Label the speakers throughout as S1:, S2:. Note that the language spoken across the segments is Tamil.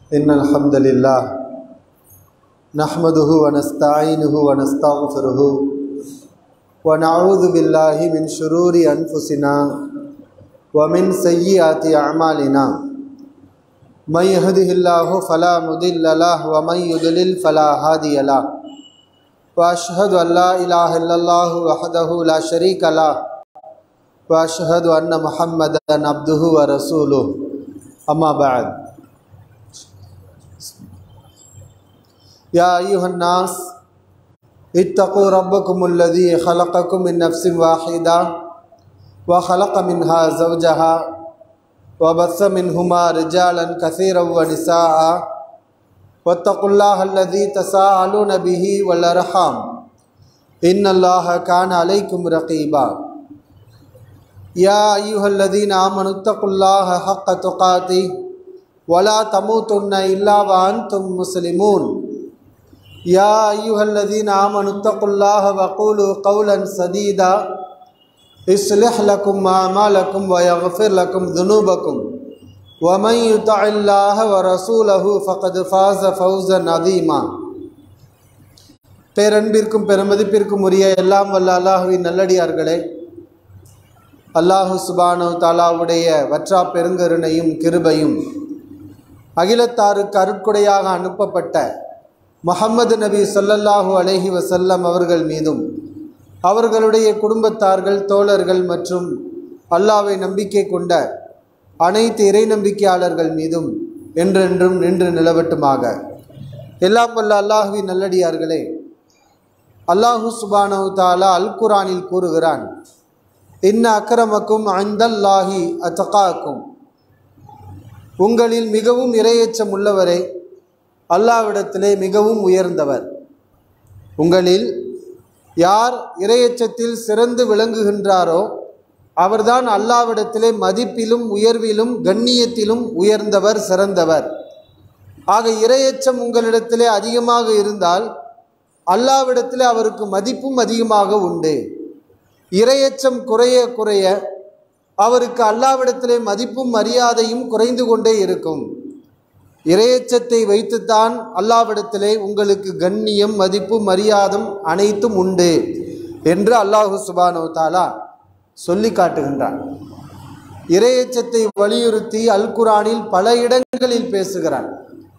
S1: إن الحمد لله نحمده ونستعينه ونستغفره ونعوذ بالله من شرور أنفسنا ومن سيئات أعمالنا من يهده الله فلا مضل له ومن يضلل فلا هادي له وأشهد أن لا إله إلا الله وحده لا شريك له وأشهد أن محمدا عبده ورسوله أما بعد يا أيها الناس اتقوا ربكم الذي خلقكم من نفس واحدة وخلق منها زوجها وبث منهما رجالا كثيرا ونساء واتقوا الله الذي تساءلون به والأرحام إن الله كان عليكم رقيبا يا أيها الذين آمنوا اتقوا الله حق تقاته ولا تموتن إلا وأنتم مسلمون يا أيها الذين آمنوا اتقوا الله وقولوا قولا سديدا يصلح لكم أعمالكم ويغفر لكم ذنوبكم ومن يطع الله ورسوله فقد فاز فوزا عظيما பேரன்பிற்கும் பெருமதிப்பிற்கும் உரிய எல்லாம் வல்ல அல்லாஹுவின் நல்லடியார்களே அல்லாஹு சுபானு தாலாவுடைய வற்றா பெருங்கருணையும் கிருபையும் அகிலத்தாருக்கு அருட்கொடையாக அனுப்பப்பட்ட முகம்மது நபி சொல்லல்லாஹு அலஹி வசல்லம் அவர்கள் மீதும் அவர்களுடைய குடும்பத்தார்கள் தோழர்கள் மற்றும் அல்லாவை நம்பிக்கை கொண்ட அனைத்து இறை நம்பிக்கையாளர்கள் மீதும் என்றென்றும் நின்று நிலவட்டுமாக எல்லாம் வல்ல அல்லாஹுவின் நல்லடியார்களே அல்லாஹு சுபானவு தாலா அல் குரானில் கூறுகிறான் இன்ன அக்கிரமக்கும் அந்தல்லாஹி அத்தகாக்கும் உங்களில் மிகவும் இரையச்சம் உள்ளவரே அல்லாவிடத்திலே மிகவும் உயர்ந்தவர் உங்களில் யார் இரையச்சத்தில் சிறந்து விளங்குகின்றாரோ அவர்தான் அல்லாவிடத்திலே மதிப்பிலும் உயர்விலும் கண்ணியத்திலும் உயர்ந்தவர் சிறந்தவர் ஆக இரையச்சம் உங்களிடத்திலே அதிகமாக இருந்தால் அல்லாவிடத்திலே அவருக்கு மதிப்பும் அதிகமாக உண்டு இரையச்சம் குறைய குறைய அவருக்கு அல்லாவிடத்திலே மதிப்பும் மரியாதையும் குறைந்து கொண்டே இருக்கும் இரையச்சத்தை வைத்துத்தான் அல்லாவிடத்திலே உங்களுக்கு கண்ணியம் மதிப்பு மரியாதம் அனைத்தும் உண்டு என்று அல்லாஹு சுபானோ தாலா சொல்லி காட்டுகின்றான் இரையச்சத்தை வலியுறுத்தி அல் குரானில் பல இடங்களில் பேசுகிறான்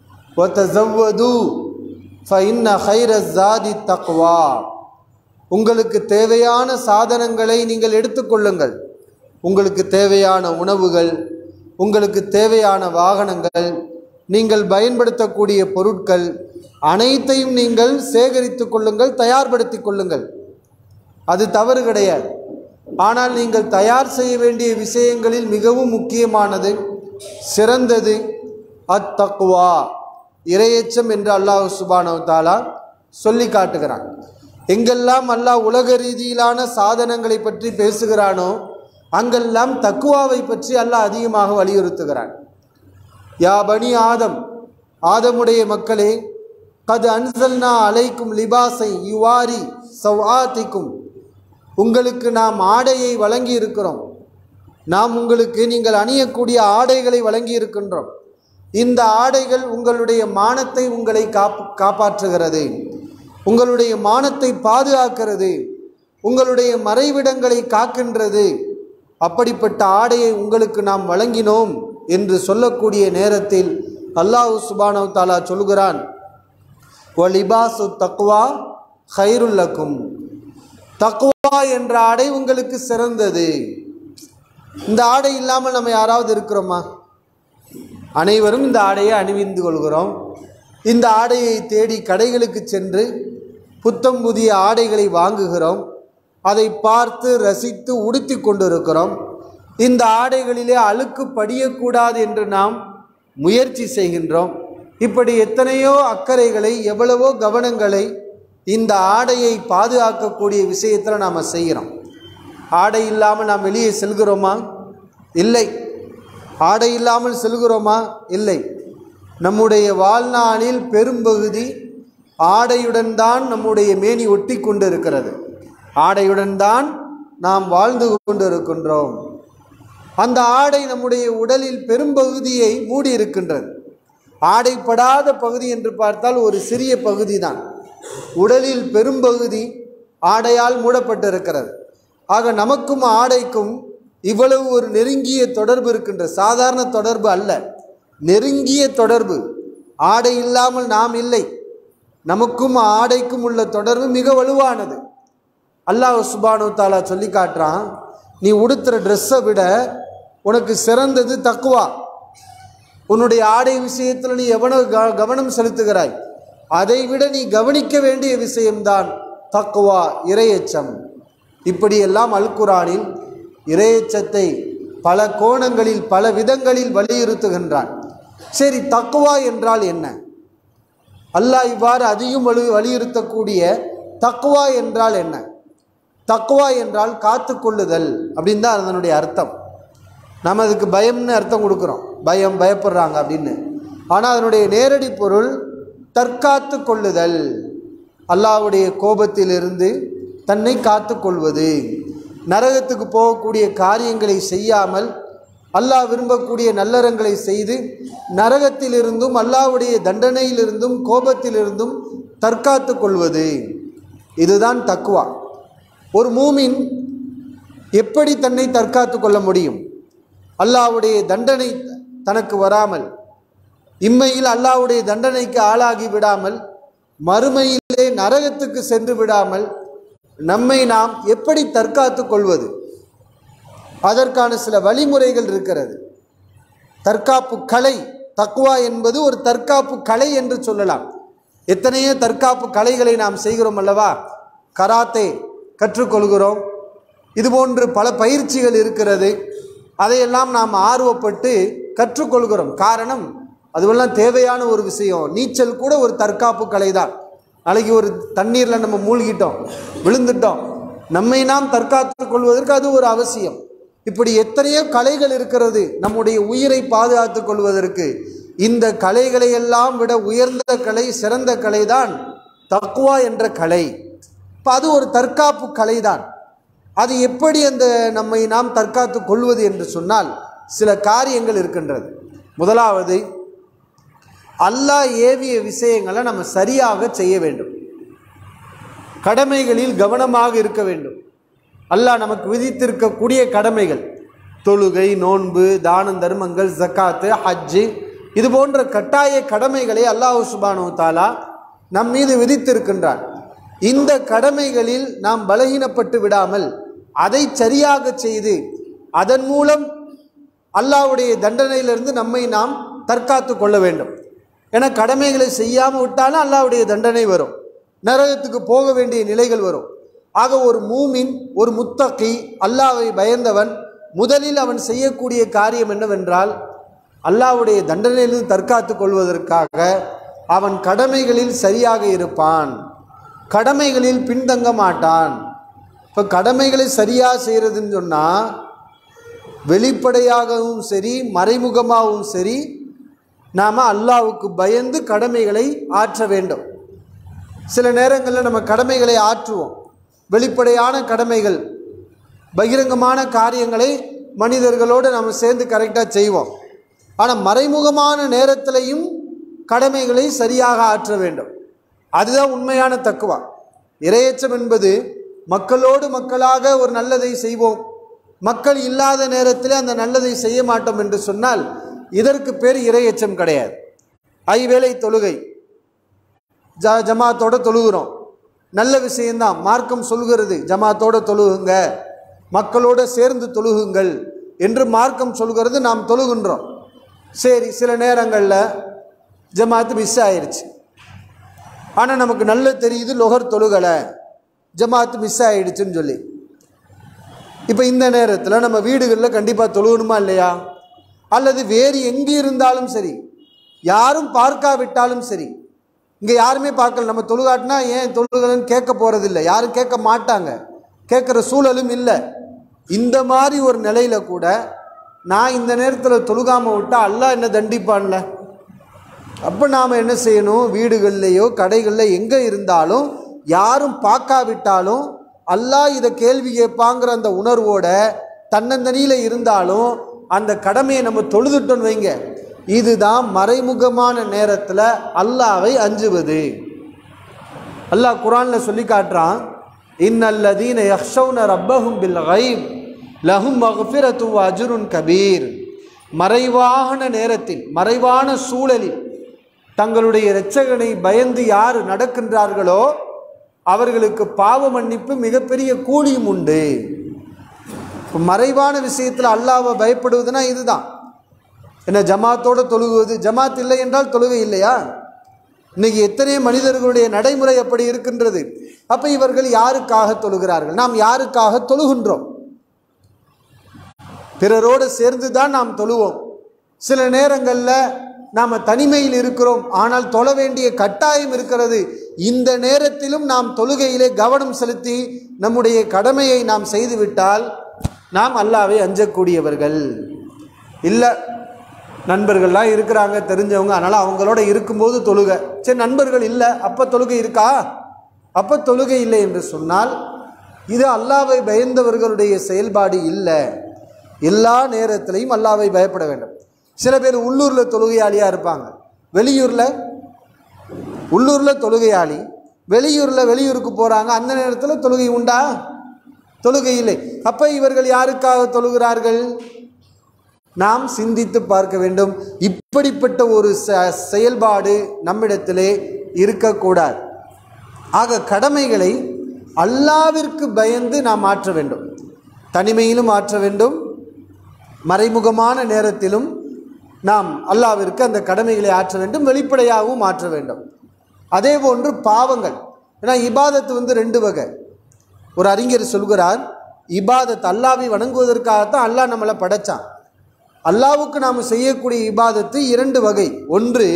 S1: தக்வா உங்களுக்கு தேவையான சாதனங்களை நீங்கள் எடுத்துக்கொள்ளுங்கள் உங்களுக்கு தேவையான உணவுகள் உங்களுக்கு தேவையான வாகனங்கள் நீங்கள் பயன்படுத்தக்கூடிய பொருட்கள் அனைத்தையும் நீங்கள் சேகரித்து கொள்ளுங்கள் தயார்படுத்தி கொள்ளுங்கள் அது தவறு கிடையாது ஆனால் நீங்கள் தயார் செய்ய வேண்டிய விஷயங்களில் மிகவும் முக்கியமானது சிறந்தது அத்தக்குவா இரையச்சம் என்று அல்லாஹ் சுபானவ் தாலா சொல்லி காட்டுகிறான் எங்கெல்லாம் அல்லாஹ் உலக ரீதியிலான சாதனங்களை பற்றி பேசுகிறானோ அங்கெல்லாம் தக்குவாவை பற்றி அல்லாஹ் அதிகமாக வலியுறுத்துகிறான் யா பனி ஆதம் ஆதமுடைய மக்களே கது அன்சல்னா அலைக்கும் லிபாசை யுவாரி சவ்ஆத்திக்கும் உங்களுக்கு நாம் ஆடையை வழங்கி இருக்கிறோம் நாம் உங்களுக்கு நீங்கள் அணியக்கூடிய ஆடைகளை வழங்கி இருக்கின்றோம் இந்த ஆடைகள் உங்களுடைய மானத்தை உங்களை காப் காப்பாற்றுகிறது உங்களுடைய மானத்தை பாதுகாக்கிறது உங்களுடைய மறைவிடங்களை காக்கின்றது அப்படிப்பட்ட ஆடையை உங்களுக்கு நாம் வழங்கினோம் என்று சொல்லக்கூடிய நேரத்தில் அல்லாஹு சுபானவ் தாலா சொல்கிறான் ஒலிபாசு தக்குவா ஹைருல்லக்கும் தக்குவா என்ற ஆடை உங்களுக்கு சிறந்தது இந்த ஆடை இல்லாமல் நம்ம யாராவது இருக்கிறோமா அனைவரும் இந்த ஆடையை அணிவிந்து கொள்கிறோம் இந்த ஆடையை தேடி கடைகளுக்கு சென்று புத்தம் புதிய ஆடைகளை வாங்குகிறோம் அதை பார்த்து ரசித்து உடுத்தி கொண்டிருக்கிறோம் இந்த ஆடைகளிலே அழுக்கு படியக்கூடாது என்று நாம் முயற்சி செய்கின்றோம் இப்படி எத்தனையோ அக்கறைகளை எவ்வளவோ கவனங்களை இந்த ஆடையை பாதுகாக்கக்கூடிய விஷயத்தில் நாம் செய்கிறோம் ஆடை இல்லாமல் நாம் வெளியே செல்கிறோமா இல்லை ஆடை இல்லாமல் செல்கிறோமா இல்லை நம்முடைய வாழ்நாளில் பெரும்பகுதி ஆடையுடன் தான் நம்முடைய மேனி ஒட்டி கொண்டு இருக்கிறது ஆடையுடன் தான் நாம் வாழ்ந்து கொண்டிருக்கின்றோம் அந்த ஆடை நம்முடைய உடலில் பெரும்பகுதியை மூடி இருக்கின்றது ஆடைப்படாத பகுதி என்று பார்த்தால் ஒரு சிறிய பகுதி தான் உடலில் பெரும்பகுதி ஆடையால் மூடப்பட்டிருக்கிறது ஆக நமக்கும் ஆடைக்கும் இவ்வளவு ஒரு நெருங்கிய தொடர்பு இருக்கின்ற சாதாரண தொடர்பு அல்ல நெருங்கிய தொடர்பு ஆடை இல்லாமல் நாம் இல்லை நமக்கும் ஆடைக்கும் உள்ள தொடர்பு மிக வலுவானது அல்லாஹ் சுபானு தாலா சொல்லி காட்டுறான் நீ உடுத்துற ட்ரெஸ்ஸை விட உனக்கு சிறந்தது தக்குவா உன்னுடைய ஆடை விஷயத்தில் நீ எவனோ க- கவனம் செலுத்துகிறாய் அதை விட நீ கவனிக்க வேண்டிய விஷயம்தான் தக்குவா இரையச்சம் இப்படியெல்லாம் அல் குரானில் இரையச்சத்தை பல கோணங்களில் பல விதங்களில் வலியுறுத்துகின்றான் சரி தக்குவா என்றால் என்ன அல்லாஹ் இவ்வாறு அதிகம் வலி வலியுறுத்தக்கூடிய தக்குவா என்றால் என்ன தக்குவா என்றால் காத்து கொள்ளுதல் அப்படின்னு தான் அதனுடைய அர்த்தம் நம்ம அதுக்கு பயம்னு அர்த்தம் கொடுக்குறோம் பயம் பயப்படுறாங்க அப்படின்னு ஆனால் அதனுடைய நேரடி பொருள் தற்காத்து கொள்ளுதல் அல்லாஹ்வுடைய கோபத்திலிருந்து தன்னை காத்து கொள்வது நரகத்துக்கு போகக்கூடிய காரியங்களை செய்யாமல் அல்லாஹ் விரும்பக்கூடிய நல்லறங்களை செய்து நரகத்திலிருந்தும் அல்லாஹ்வுடைய தண்டனையிலிருந்தும் கோபத்திலிருந்தும் தற்காத்து கொள்வது இதுதான் தக்குவா ஒரு மூமின் எப்படி தன்னை தற்காத்து கொள்ள முடியும் அல்லாஹ்வுடைய தண்டனை தனக்கு வராமல் இம்மையில் அல்லாஹ்வுடைய தண்டனைக்கு ஆளாகி விடாமல் மறுமையிலே நரகத்துக்கு சென்று விடாமல் நம்மை நாம் எப்படி தற்காத்து கொள்வது அதற்கான சில வழிமுறைகள் இருக்கிறது தற்காப்பு கலை தக்குவா என்பது ஒரு தற்காப்பு கலை என்று சொல்லலாம் எத்தனையோ தற்காப்பு கலைகளை நாம் செய்கிறோம் அல்லவா கராத்தே கற்றுக்கொள்கிறோம் இதுபோன்று பல பயிற்சிகள் இருக்கிறது அதையெல்லாம் நாம் ஆர்வப்பட்டு கற்றுக்கொள்கிறோம் காரணம் அதுவெல்லாம் தேவையான ஒரு விஷயம் நீச்சல் கூட ஒரு தற்காப்பு கலை தான் நாளைக்கு ஒரு தண்ணீரில் நம்ம மூழ்கிட்டோம் விழுந்துட்டோம் நம்மை நாம் தற்காத்துக் கொள்வதற்கு அது ஒரு அவசியம் இப்படி எத்தனையோ கலைகள் இருக்கிறது நம்முடைய உயிரை பாதுகாத்துக் கொள்வதற்கு இந்த கலைகளை எல்லாம் விட உயர்ந்த கலை சிறந்த கலை தான் தக்குவா என்ற கலை இப்போ அது ஒரு தற்காப்பு கலை தான் அது எப்படி அந்த நம்மை நாம் தற்காத்து கொள்வது என்று சொன்னால் சில காரியங்கள் இருக்கின்றது முதலாவது அல்லாஹ் ஏவிய விஷயங்களை நம்ம சரியாக செய்ய வேண்டும் கடமைகளில் கவனமாக இருக்க வேண்டும் அல்லாஹ் நமக்கு விதித்திருக்கக்கூடிய கடமைகள் தொழுகை நோன்பு தானம் தர்மங்கள் ஜக்காத்து ஹஜ்ஜு இது போன்ற கட்டாய கடமைகளை அல்லாஹ் சுபானு தாலா நம் மீது விதித்திருக்கின்றான் இந்த கடமைகளில் நாம் பலகீனப்பட்டு விடாமல் அதை சரியாக செய்து அதன் மூலம் அல்லாஹ்வுடைய தண்டனையிலிருந்து நம்மை நாம் தற்காத்து கொள்ள வேண்டும் ஏன்னா கடமைகளை செய்யாமல் விட்டாலும் அல்லாஹ்வுடைய தண்டனை வரும் நரகத்துக்கு போக வேண்டிய நிலைகள் வரும் ஆக ஒரு மூமின் ஒரு முத்தகி அல்லாஹ்வை பயந்தவன் முதலில் அவன் செய்யக்கூடிய காரியம் என்னவென்றால் அல்லாஹ்வுடைய தண்டனையிலிருந்து தற்காத்து கொள்வதற்காக அவன் கடமைகளில் சரியாக இருப்பான் கடமைகளில் பின்தங்க மாட்டான் இப்போ கடமைகளை சரியாக செய்கிறதுன்னு சொன்னால் வெளிப்படையாகவும் சரி மறைமுகமாகவும் சரி நாம் அல்லாஹ்வுக்கு பயந்து கடமைகளை ஆற்ற வேண்டும் சில நேரங்களில் நம்ம கடமைகளை ஆற்றுவோம் வெளிப்படையான கடமைகள் பகிரங்கமான காரியங்களை மனிதர்களோடு நம்ம சேர்ந்து கரெக்டாக செய்வோம் ஆனால் மறைமுகமான நேரத்திலையும் கடமைகளை சரியாக ஆற்ற வேண்டும் அதுதான் உண்மையான தக்குவா இரையச்சம் என்பது மக்களோடு மக்களாக ஒரு நல்லதை செய்வோம் மக்கள் இல்லாத நேரத்தில் அந்த நல்லதை செய்ய மாட்டோம் என்று சொன்னால் இதற்கு பேர் இரையச்சம் கிடையாது ஐவேளை தொழுகை ஜ ஜமாத்தோட தொழுகிறோம் நல்ல விஷயம்தான் மார்க்கம் சொல்கிறது ஜமாத்தோட தொழுகுங்க மக்களோட சேர்ந்து தொழுகுங்கள் என்று மார்க்கம் சொல்கிறது நாம் தொழுகின்றோம் சரி சில நேரங்களில் ஜமாத்து மிஸ் ஆயிருச்சு ஆனால் நமக்கு நல்ல தெரியுது லொகர் தொழுகலை ஜமாத்து மிஸ் ஆயிடுச்சுன்னு சொல்லி இப்போ இந்த நேரத்தில் நம்ம வீடுகளில் கண்டிப்பாக தொழுகணுமா இல்லையா அல்லது வேறு எங்கே இருந்தாலும் சரி யாரும் பார்க்காவிட்டாலும் சரி இங்கே யாருமே பார்க்கல நம்ம தொழுகாட்டினா ஏன் தொழுகலன்னு கேட்க போகிறதில்ல யாரும் கேட்க மாட்டாங்க கேட்குற சூழலும் இல்லை இந்த மாதிரி ஒரு நிலையில் கூட நான் இந்த நேரத்தில் தொழுகாமல் விட்டால் அல்லாஹ் என்ன தண்டிப்பான்ல அப்போ நாம் என்ன செய்யணும் வீடுகள்லையோ கடைகளில் எங்கே இருந்தாலும் யாரும் பார்க்காவிட்டாலும் அல்லாஹ் இதை கேள்வி கேட்பாங்கிற அந்த உணர்வோட தன்னந்தனியில் இருந்தாலும் அந்த கடமையை நம்ம தொழுதுட்டோன்னு வைங்க இதுதான் மறைமுகமான நேரத்தில் அல்லாவை அஞ்சுவது அல்லாஹ் குரானில் சொல்லி காட்டுறான் இன்னல்லதீன யக்ஷௌன ரப்பஹும் பில் கைப் லஹும் மஃபிரத்து அஜுருன் கபீர் மறைவான நேரத்தில் மறைவான சூழலில் தங்களுடைய இரட்சகனை பயந்து யார் நடக்கின்றார்களோ அவர்களுக்கு பாவ மன்னிப்பு மிகப்பெரிய கூலியும் உண்டு இப்போ மறைவான விஷயத்தில் அல்லாவை பயப்படுவதுனா இதுதான் என்ன ஜமாத்தோட தொழுகுவது ஜமாத் இல்லை என்றால் தொழுகை இல்லையா இன்னைக்கு எத்தனை மனிதர்களுடைய நடைமுறை அப்படி இருக்கின்றது அப்போ இவர்கள் யாருக்காக தொழுகிறார்கள் நாம் யாருக்காக தொழுகின்றோம் பிறரோடு சேர்ந்து தான் நாம் தொழுவோம் சில நேரங்களில் நாம் தனிமையில் இருக்கிறோம் ஆனால் தொழ வேண்டிய கட்டாயம் இருக்கிறது இந்த நேரத்திலும் நாம் தொழுகையிலே கவனம் செலுத்தி நம்முடைய கடமையை நாம் செய்துவிட்டால் நாம் அல்லாவை அஞ்சக்கூடியவர்கள் இல்லை நண்பர்கள்லாம் இருக்கிறாங்க தெரிஞ்சவங்க அதனால் அவங்களோட இருக்கும்போது தொழுக சரி நண்பர்கள் இல்லை அப்போ தொழுகை இருக்கா அப்போ தொழுகை இல்லை என்று சொன்னால் இது அல்லாவை பயந்தவர்களுடைய செயல்பாடு இல்லை எல்லா நேரத்திலையும் அல்லாவை பயப்பட வேண்டும் சில பேர் உள்ளூரில் தொழுகையாளியாக இருப்பாங்க வெளியூரில் உள்ளூரில் தொழுகையாளி வெளியூரில் வெளியூருக்கு போகிறாங்க அந்த நேரத்தில் தொழுகை உண்டா தொழுகை இல்லை அப்போ இவர்கள் யாருக்காக தொழுகிறார்கள் நாம் சிந்தித்து பார்க்க வேண்டும் இப்படிப்பட்ட ஒரு ச- செயல்பாடு நம்மிடத்திலே இருக்கக்கூடாது ஆக கடமைகளை அல்லாவிற்கு பயந்து நாம் மாற்ற வேண்டும் தனிமையிலும் மாற்ற வேண்டும் மறைமுகமான நேரத்திலும் நாம் அல்லாவிற்கு அந்த கடமைகளை ஆற்ற வேண்டும் வெளிப்படையாகவும் மாற்ற வேண்டும் அதே போன்று பாவங்கள் ஏன்னா இபாதத்து வந்து ரெண்டு வகை ஒரு அறிஞர் சொல்கிறார் இபாதத் அல்லாவை வணங்குவதற்காகத்தான் அல்லாஹ் நம்மளை படைச்சான் அல்லாவுக்கு நாம் செய்யக்கூடிய இபாதத்து இரண்டு வகை ஒன்று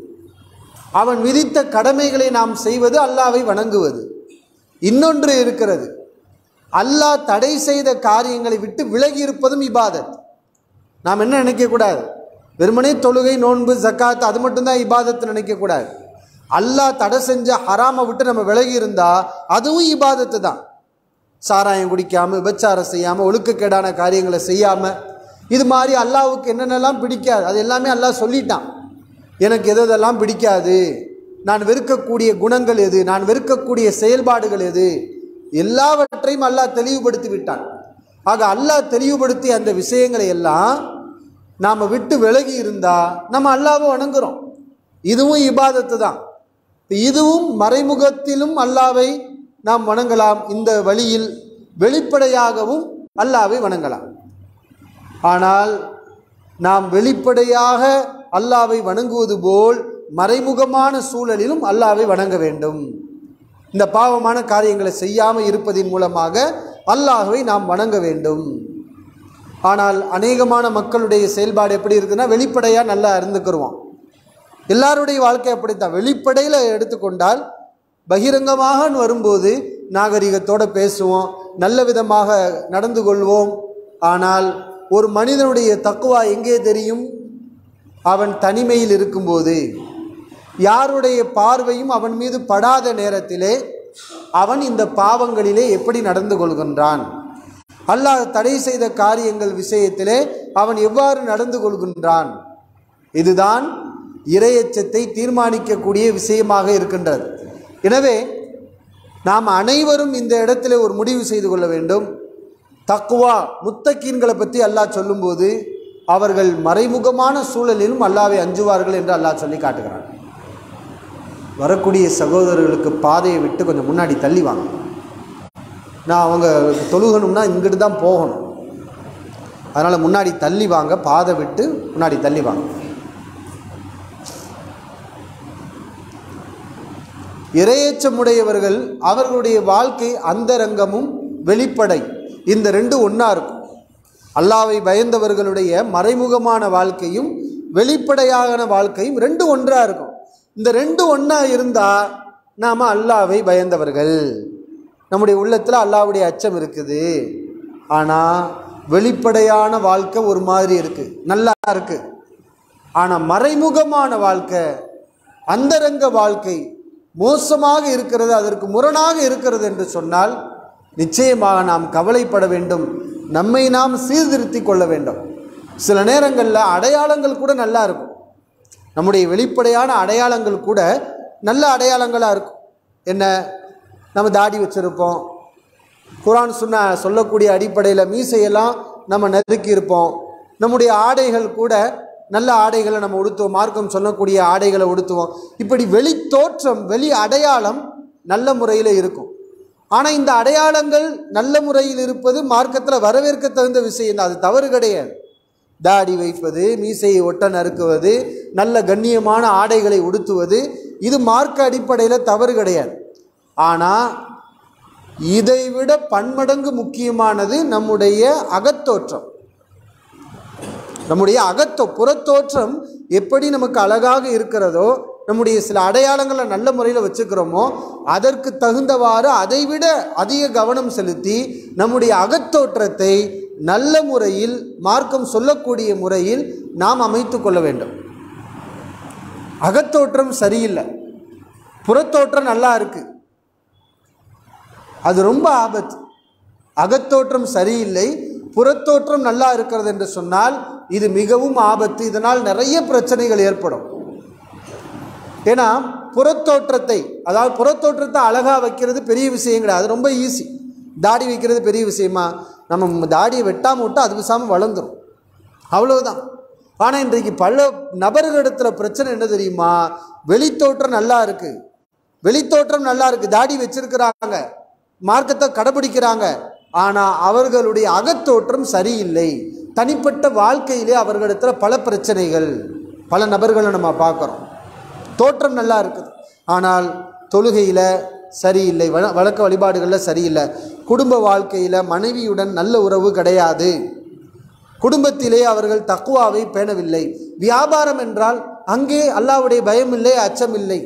S1: அவன் விதித்த கடமைகளை நாம் செய்வது அல்லாவை வணங்குவது இன்னொன்று இருக்கிறது அல்லாஹ் தடை செய்த காரியங்களை விட்டு விலகி இருப்பதும் இபாதத் நாம் என்ன நினைக்கக்கூடாது வெறுமனே தொழுகை நோன்பு ஜக்காத் அது மட்டும்தான் இபாதத்து நினைக்கக்கூடாது அல்லாஹ் தடை செஞ்ச ஹராமை விட்டு நம்ம விலகி இருந்தா அதுவும் இபாதத்து தான் சாராயம் குடிக்காம விபச்சாரம் செய்யாம ஒழுக்கக்கேடான காரியங்களை செய்யாம இது மாதிரி அல்லாஹ்வுக்கு என்னென்னலாம் பிடிக்காது அது எல்லாமே அல்லாஹ் சொல்லிட்டான் எனக்கு எது எதெல்லாம் பிடிக்காது நான் வெறுக்கக்கூடிய குணங்கள் எது நான் வெறுக்கக்கூடிய செயல்பாடுகள் எது எல்லாவற்றையும் அல்லாஹ் தெளிவுபடுத்தி விட்டான் ஆக அல்லாஹ் தெளிவுபடுத்தி அந்த விஷயங்களை எல்லாம் நாம் விட்டு விலகி இருந்தா நம்ம அல்லாவை வணங்குறோம் இதுவும் இபாதத்து தான் இதுவும் மறைமுகத்திலும் அல்லாவை நாம் வணங்கலாம் இந்த வழியில் வெளிப்படையாகவும் அல்லாவை வணங்கலாம் ஆனால் நாம் வெளிப்படையாக அல்லாவை வணங்குவது போல் மறைமுகமான சூழலிலும் அல்லாவை வணங்க வேண்டும் இந்த பாவமான காரியங்களை செய்யாமல் இருப்பதின் மூலமாக அல்லாஹ்வை நாம் வணங்க வேண்டும் ஆனால் அநேகமான மக்களுடைய செயல்பாடு எப்படி இருக்குன்னா வெளிப்படையாக நல்லா இருந்துக்கிருவோம் எல்லாருடைய வாழ்க்கை அப்படித்தான் வெளிப்படையில் எடுத்துக்கொண்டால் பகிரங்கமாக வரும்போது நாகரிகத்தோடு பேசுவோம் நல்ல விதமாக நடந்து கொள்வோம் ஆனால் ஒரு மனிதனுடைய தக்குவா எங்கே தெரியும் அவன் தனிமையில் இருக்கும்போது யாருடைய பார்வையும் அவன் மீது படாத நேரத்திலே அவன் இந்த பாவங்களிலே எப்படி நடந்து கொள்கின்றான் அல்லாஹ் தடை செய்த காரியங்கள் விஷயத்திலே அவன் எவ்வாறு நடந்து கொள்கின்றான் இதுதான் இரையச்சத்தை தீர்மானிக்கக்கூடிய விஷயமாக இருக்கின்றது எனவே நாம் அனைவரும் இந்த இடத்துல ஒரு முடிவு செய்து கொள்ள வேண்டும் தக்குவா முத்தக்கீன்களை பற்றி அல்லாஹ் சொல்லும்போது அவர்கள் மறைமுகமான சூழலிலும் அல்லாவை அஞ்சுவார்கள் என்று அல்லாஹ் சொல்லி காட்டுகிறான் வரக்கூடிய சகோதரர்களுக்கு பாதையை விட்டு கொஞ்சம் முன்னாடி தள்ளி வாங்க நான் அவங்க தொழுகணும்னா இங்கிட்டு தான் போகணும் அதனால் முன்னாடி தள்ளி வாங்க பாதை விட்டு முன்னாடி தள்ளி வாங்க இரையச்சமுடையவர்கள் அவர்களுடைய வாழ்க்கை அந்தரங்கமும் வெளிப்படை இந்த ரெண்டு ஒன்றா இருக்கும் அல்லாவை பயந்தவர்களுடைய மறைமுகமான வாழ்க்கையும் வெளிப்படையான வாழ்க்கையும் ரெண்டு ஒன்றா இருக்கும் இந்த ரெண்டு ஒன்றா இருந்தால் நாம் அல்லாவை பயந்தவர்கள் நம்முடைய உள்ளத்தில் அல்லாவுடைய அச்சம் இருக்குது ஆனால் வெளிப்படையான வாழ்க்கை ஒரு மாதிரி இருக்குது நல்லா இருக்குது ஆனால் மறைமுகமான வாழ்க்கை அந்தரங்க வாழ்க்கை மோசமாக இருக்கிறது அதற்கு முரணாக இருக்கிறது என்று சொன்னால் நிச்சயமாக நாம் கவலைப்பட வேண்டும் நம்மை நாம் சீர்திருத்தி கொள்ள வேண்டும் சில நேரங்களில் அடையாளங்கள் கூட நல்லா இருக்கும் நம்முடைய வெளிப்படையான அடையாளங்கள் கூட நல்ல அடையாளங்களாக இருக்கும் என்ன நம்ம தாடி வச்சுருப்போம் குரான் சொன்ன சொல்லக்கூடிய அடிப்படையில் மீசையெல்லாம் நம்ம நெருக்கி இருப்போம் நம்முடைய ஆடைகள் கூட நல்ல ஆடைகளை நம்ம உடுத்துவோம் மார்க்கம் சொல்லக்கூடிய ஆடைகளை உடுத்துவோம் இப்படி வெளி தோற்றம் வெளி அடையாளம் நல்ல முறையில் இருக்கும் ஆனால் இந்த அடையாளங்கள் நல்ல முறையில் இருப்பது மார்க்கத்தில் வரவேற்க தகுந்த விஷயம் தான் அது தவறு கிடையாது தாடி வைப்பது மீசையை ஒட்ட நறுக்குவது நல்ல கண்ணியமான ஆடைகளை உடுத்துவது இது மார்க்க அடிப்படையில் தவறு கிடையாது ஆனால் இதைவிட பன்மடங்கு முக்கியமானது நம்முடைய அகத்தோற்றம் நம்முடைய அகத்தோ புறத்தோற்றம் எப்படி நமக்கு அழகாக இருக்கிறதோ நம்முடைய சில அடையாளங்களை நல்ல முறையில் வச்சுக்கிறோமோ அதற்கு தகுந்தவாறு அதைவிட அதிக கவனம் செலுத்தி நம்முடைய அகத்தோற்றத்தை நல்ல முறையில் மார்க்கம் சொல்லக்கூடிய முறையில் நாம் அமைத்து கொள்ள வேண்டும் அகத்தோற்றம் சரியில்லை புறத்தோற்றம் நல்லா இருக்கு அது ரொம்ப ஆபத்து அகத்தோற்றம் சரியில்லை புறத்தோற்றம் நல்லா இருக்கிறது என்று சொன்னால் இது மிகவும் ஆபத்து இதனால் நிறைய பிரச்சனைகள் ஏற்படும் ஏன்னா புறத்தோற்றத்தை அதாவது புறத்தோற்றத்தை அழகாக வைக்கிறது பெரிய விஷயம் கிடையாது அது ரொம்ப ஈஸி தாடி வைக்கிறது பெரிய விஷயமா நம்ம தாடியை வெட்டாமல் விட்டால் அது விசாமல் வளர்ந்துடும் அவ்வளவுதான் ஆனால் இன்றைக்கு பல நபர்களிடத்துல பிரச்சனை என்ன தெரியுமா வெளித்தோற்றம் நல்லா இருக்கு வெளித்தோற்றம் நல்லா இருக்கு தாடி வச்சிருக்கிறாங்க மார்க்கத்தை கடைபிடிக்கிறாங்க ஆனால் அவர்களுடைய அகத்தோற்றம் சரியில்லை தனிப்பட்ட வாழ்க்கையிலே அவர்களிடத்துல பல பிரச்சனைகள் பல நபர்களை நம்ம பார்க்குறோம் தோற்றம் நல்லா இருக்குது ஆனால் தொழுகையில் சரியில்லை வழ வழக்க வழிபாடுகளில் சரியில்லை குடும்ப வாழ்க்கையில் மனைவியுடன் நல்ல உறவு கிடையாது குடும்பத்திலே அவர்கள் தக்குவாவை பேணவில்லை வியாபாரம் என்றால் அங்கே அல்லாவுடைய பயம் இல்லை அச்சம் இல்லை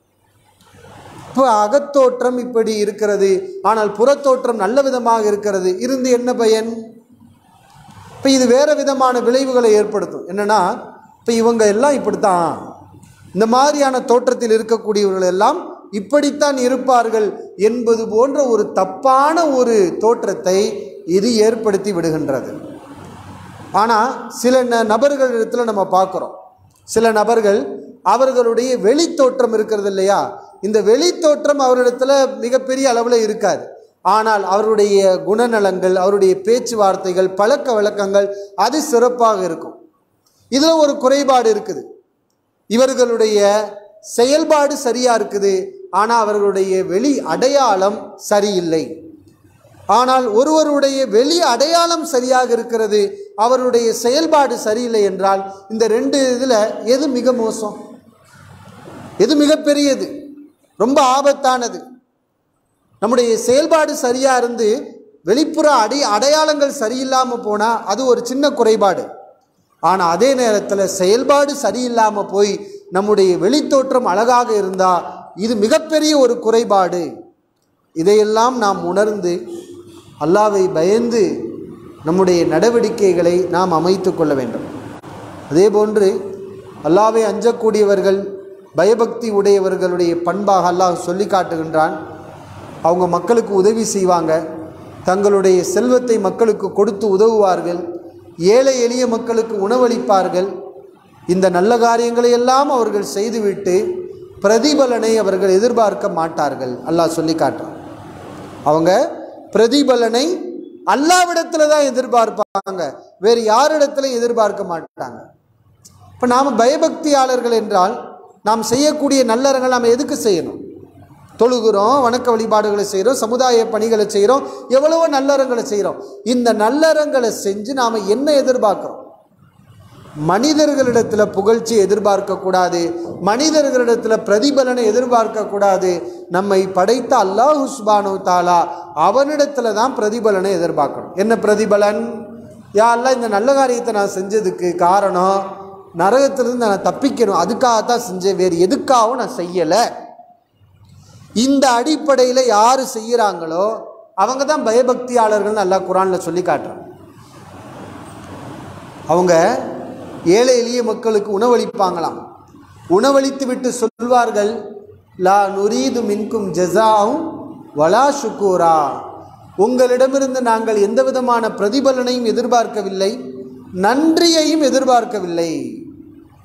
S1: இப்போ அகத்தோற்றம் இப்படி இருக்கிறது ஆனால் புறத்தோற்றம் நல்ல விதமாக இருக்கிறது இருந்து என்ன பயன் இப்போ இது வேறு விதமான விளைவுகளை ஏற்படுத்தும் என்னென்னா இப்போ இவங்க எல்லாம் இப்படித்தான் இந்த மாதிரியான தோற்றத்தில் இருக்கக்கூடியவர்கள் எல்லாம் இப்படித்தான் இருப்பார்கள் என்பது போன்ற ஒரு தப்பான ஒரு தோற்றத்தை இது ஏற்படுத்தி விடுகின்றது ஆனால் சில ந நபர்களிடத்தில் நம்ம பார்க்குறோம் சில நபர்கள் அவர்களுடைய வெளி தோற்றம் இருக்கிறது இல்லையா இந்த வெளி தோற்றம் அவரிடத்தில் மிகப்பெரிய அளவில் இருக்காது ஆனால் அவருடைய குணநலங்கள் அவருடைய பேச்சுவார்த்தைகள் பழக்க வழக்கங்கள் அது சிறப்பாக இருக்கும் இதில் ஒரு குறைபாடு இருக்குது இவர்களுடைய செயல்பாடு சரியா இருக்குது ஆனால் அவர்களுடைய வெளி அடையாளம் சரியில்லை ஆனால் ஒருவருடைய வெளி அடையாளம் சரியாக இருக்கிறது அவருடைய செயல்பாடு சரியில்லை என்றால் இந்த ரெண்டு இதில் எது மிக மோசம் எது மிகப்பெரியது ரொம்ப ஆபத்தானது நம்முடைய செயல்பாடு சரியாக இருந்து வெளிப்புற அடை அடையாளங்கள் சரியில்லாமல் போனால் அது ஒரு சின்ன குறைபாடு ஆனால் அதே நேரத்தில் செயல்பாடு சரியில்லாமல் போய் நம்முடைய வெளித்தோற்றம் அழகாக இருந்தால் இது மிகப்பெரிய ஒரு குறைபாடு இதையெல்லாம் நாம் உணர்ந்து அல்லாவை பயந்து நம்முடைய நடவடிக்கைகளை நாம் அமைத்து கொள்ள வேண்டும் அதே போன்று அல்லாவை அஞ்சக்கூடியவர்கள் பயபக்தி உடையவர்களுடைய பண்பாக அல்லாஹ் சொல்லி காட்டுகின்றான் அவங்க மக்களுக்கு உதவி செய்வாங்க தங்களுடைய செல்வத்தை மக்களுக்கு கொடுத்து உதவுவார்கள் ஏழை எளிய மக்களுக்கு உணவளிப்பார்கள் இந்த நல்ல காரியங்களை எல்லாம் அவர்கள் செய்துவிட்டு பிரதிபலனை அவர்கள் எதிர்பார்க்க மாட்டார்கள் அல்லாஹ் சொல்லி காட்டுறான் அவங்க பிரதிபலனை அல்லாவிடத்துல தான் எதிர்பார்ப்பாங்க வேறு யாரிடத்துல எதிர்பார்க்க மாட்டாங்க இப்போ நாம் பயபக்தியாளர்கள் என்றால் நாம் செய்யக்கூடிய நல்லறங்கள் நாம் எதுக்கு செய்யணும் தொழுகிறோம் வணக்க வழிபாடுகளை செய்கிறோம் சமுதாய பணிகளை செய்கிறோம் எவ்வளவோ நல்லறங்களை செய்கிறோம் இந்த நல்லறங்களை செஞ்சு நாம் என்ன எதிர்பார்க்குறோம் மனிதர்களிடத்தில் புகழ்ச்சி எதிர்பார்க்கக்கூடாது மனிதர்களிடத்தில் பிரதிபலனை எதிர்பார்க்கக்கூடாது நம்மை படைத்த அல்லாஹ் சுபானு தாலா அவனிடத்துல தான் பிரதிபலனை எதிர்பார்க்கணும் என்ன பிரதிபலன் யா அல்லாஹ் இந்த நல்ல காரியத்தை நான் செஞ்சதுக்கு காரணம் நரகத்திலிருந்து நான் தப்பிக்கணும் அதுக்காகத்தான் செஞ்சேன் வேறு எதுக்காகவும் நான் செய்யலை இந்த அடிப்படையில் யார் செய்கிறாங்களோ அவங்க தான் பயபக்தியாளர்கள் நல்லா குரானில் சொல்லி காட்டுறாங்க அவங்க ஏழை எளிய மக்களுக்கு உணவளிப்பாங்களாம் உணவளித்து விட்டு சொல்வார்கள் லா நுரீது மின்கும் ஜெசாவும் வலா ஷுக்கூரா உங்களிடமிருந்து நாங்கள் எந்த விதமான பிரதிபலனையும் எதிர்பார்க்கவில்லை நன்றியையும் எதிர்பார்க்கவில்லை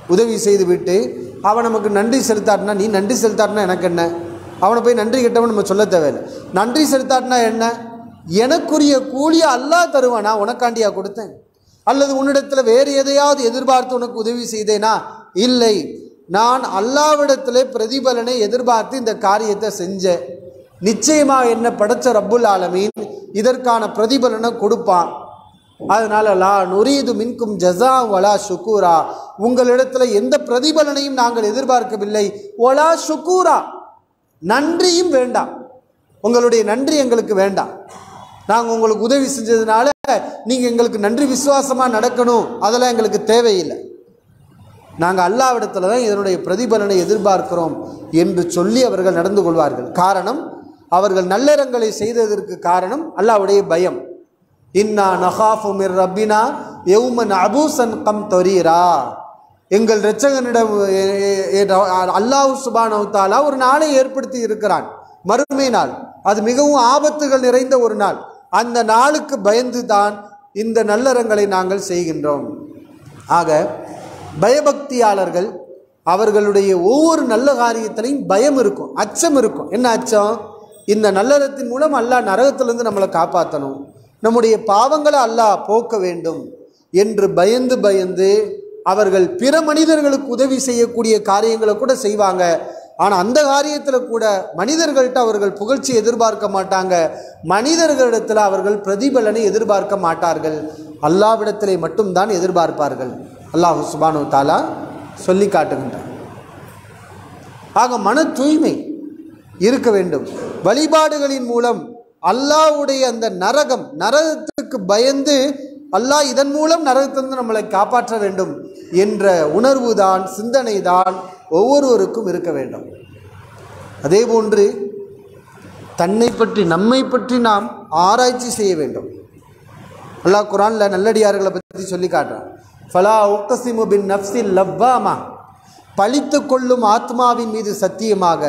S1: உதவி செய்து விட்டு அவன் நமக்கு நன்றி செலுத்தாட்டினா நீ நன்றி செலுத்தாட்டினா எனக்கு என்ன அவனை போய் நன்றி கெட்டவன் நம்ம சொல்ல தேவையில்லை நன்றி செலுத்தாட்டினா என்ன எனக்குரிய கூலியை அல்லாஹ் தருவானா உனக்காண்டியா கொடுத்தேன் அல்லது உன்னிடத்தில் வேறு எதையாவது எதிர்பார்த்து உனக்கு உதவி செய்தேனா இல்லை நான் அல்லாவிடத்தில் பிரதிபலனை எதிர்பார்த்து இந்த காரியத்தை செஞ்சேன் நிச்சயமாக என்ன படைச்ச ரப்புல் ஆலமீன் இதற்கான பிரதிபலனை கொடுப்பான் அதனால லா நுரீது மின்கும் ஜஸா வலா ஷுக்கூரா உங்களிடத்தில் எந்த பிரதிபலனையும் நாங்கள் எதிர்பார்க்கவில்லை ஒலா ஷுக்கூரா நன்றியும் வேண்டாம் உங்களுடைய நன்றி எங்களுக்கு வேண்டாம் நாங்கள் உங்களுக்கு உதவி செஞ்சதுனால நீங்கள் எங்களுக்கு நன்றி விசுவாசமாக நடக்கணும் அதெல்லாம் எங்களுக்கு தேவையில்லை நாங்கள் அல்லாவிடத்தில் தான் இதனுடைய பிரதிபலனை எதிர்பார்க்கிறோம் என்று சொல்லி அவர்கள் நடந்து கொள்வார்கள் காரணம் அவர்கள் நல்லறங்களை செய்ததற்கு காரணம் அல்லாவுடைய பயம் இன்னா நஹாஃபு மிர் ரப்பினா எவுமன் அபூசன் கம் தொரீரா எங்கள் இரட்சகனிடம் எ- எ- எ- அல்லாஹ் சுபானவு தாலா ஒரு நாளை ஏற்படுத்தி இருக்கிறான் மறுமை நாள் அது மிகவும் ஆபத்துகள் நிறைந்த ஒரு நாள் அந்த நாளுக்கு பயந்து தான் இந்த நல்லறங்களை நாங்கள் செய்கின்றோம் ஆக பயபக்தியாளர்கள் அவர்களுடைய ஒவ்வொரு நல்ல காரியத்திலையும் பயம் இருக்கும் அச்சம் இருக்கும் என்ன அச்சம் இந்த நல்லறத்தின் மூலம் அல்லாஹ் நரகத்திலிருந்து நம்மளை காப்பாற்றணும் நம்முடைய பாவங்களை அல்லாஹ் போக்க வேண்டும் என்று பயந்து பயந்து அவர்கள் பிற மனிதர்களுக்கு உதவி செய்யக்கூடிய காரியங்களை கூட செய்வாங்க ஆனால் அந்த காரியத்தில் கூட மனிதர்கள்ட்ட அவர்கள் புகழ்ச்சி எதிர்பார்க்க மாட்டாங்க மனிதர்களிடத்தில் அவர்கள் பிரதிபலனை எதிர்பார்க்க மாட்டார்கள் அல்லாவிடத்திலே மட்டும்தான் எதிர்பார்ப்பார்கள் அல்லாஹ் சுபானு தாலா சொல்லி காட்டுகின்றார் ஆக மன தூய்மை இருக்க வேண்டும் வழிபாடுகளின் மூலம் அல்லாஹ்வுடைய அந்த நரகம் நரகத்துக்கு பயந்து அல்லாஹ் இதன் மூலம் நரகத்திலிருந்து நம்மளை காப்பாற்ற வேண்டும் என்ற உணர்வு தான் சிந்தனை தான் ஒவ்வொருவருக்கும் இருக்க வேண்டும் அதே போன்று தன்னை பற்றி நம்மை பற்றி நாம் ஆராய்ச்சி செய்ய வேண்டும் அல்லாஹ் குரான்ல நல்லடியார்களை பற்றி சொல்லி காட்டுறான் ஃபலா உக்தசிமு பின் நஃப்ஸில் லவ்வாமா பழித்து கொள்ளும் ஆத்மாவின் மீது சத்தியமாக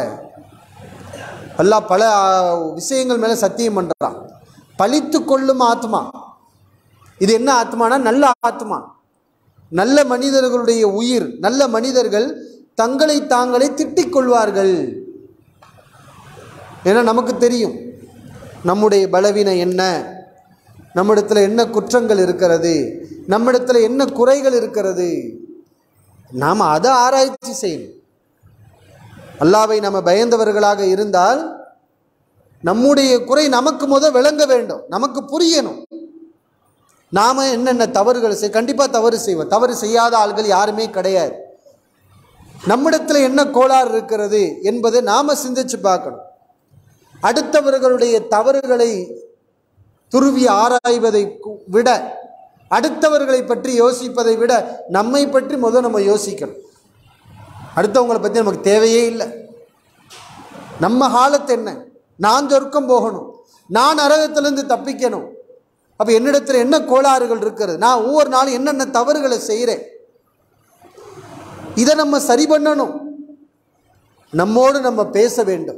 S1: அல்லாஹ் பல ஆ, விஷயங்கள் மேலே சத்தியம் பண்ணுறான் பழித்து கொள்ளும் ஆத்மா இது என்ன ஆத்மானா நல்ல ஆத்மா நல்ல மனிதர்களுடைய உயிர் நல்ல மனிதர்கள் தங்களை தாங்களே திட்டிக் கொள்வார்கள் ஏன்னா நமக்கு தெரியும் நம்முடைய பலவீனம் என்ன நம்மிடத்தில் என்ன குற்றங்கள் இருக்கிறது நம்மிடத்தில் என்ன குறைகள் இருக்கிறது நாம் அதை ஆராய்ச்சி செய்யணும் அல்லாவை நம்ம பயந்தவர்களாக இருந்தால் நம்முடைய குறை நமக்கு முத விளங்க வேண்டும் நமக்கு புரியணும் நாம என்னென்ன தவறுகள் செய் கண்டிப்பாக தவறு செய்வோம் தவறு செய்யாத ஆள்கள் யாருமே கிடையாது நம்மிடத்தில் என்ன கோளாறு இருக்கிறது என்பதை நாம சிந்திச்சு பார்க்கணும் அடுத்தவர்களுடைய தவறுகளை துருவி ஆராய்வதை கு- விட அடுத்தவர்களை பற்றி யோசிப்பதை விட நம்மை பற்றி முதல் நம்ம யோசிக்கணும் அடுத்தவங்களை பற்றி நமக்கு தேவையே இல்லை நம்ம காலத்து என்ன நான் சொர்க்கம் போகணும் நான் நரகத்திலிருந்து தப்பிக்கணும் அப்போ என்னிடத்தில் என்ன கோளாறுகள் இருக்கிறது நான் ஒவ்வொரு நாளும் என்னென்ன தவறுகளை செய்கிறேன் இதை நம்ம சரி பண்ணணும் நம்மோடு நம்ம பேச வேண்டும்